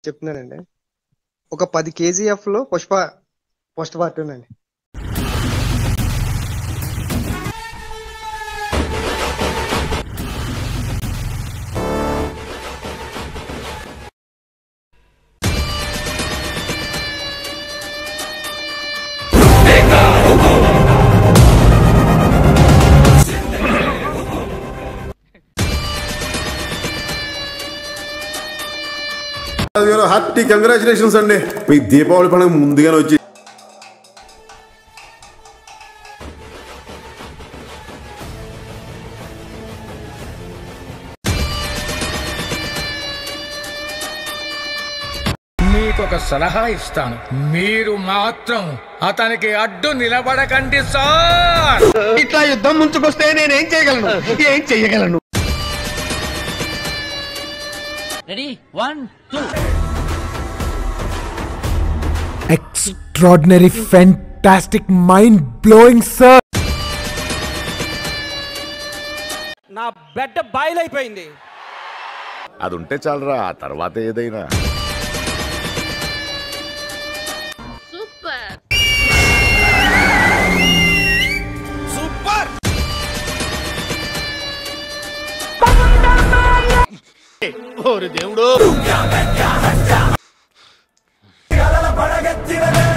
చెప్తున్నానండి ఒక పది కేజీఎఫ్ లో పుష్ప ఫస్ట్ పార్ట్ అండి గారు హార్టీ కంగ్రాచులేషన్స్ అండి మీ దీపావళి పండుగ ముందుగానే వచ్చి మీకొక సలహా ఇస్తాను మీరు మాత్రం అతనికి అడ్డు నిలబడకండి సార్ ఇట్లా యుద్ధం ముంచుకొస్తే నేనేం చేయగలను ఏం చెయ్యగలను ready one two extraordinary, fantastic, mind blowing, sir. నా బెడ్ బాయిలైపోయింది అది ఉంటే చాలరా ఆ తర్వాత ఏదైనా సూపర్ సూపర్ ఓరి దేవుడు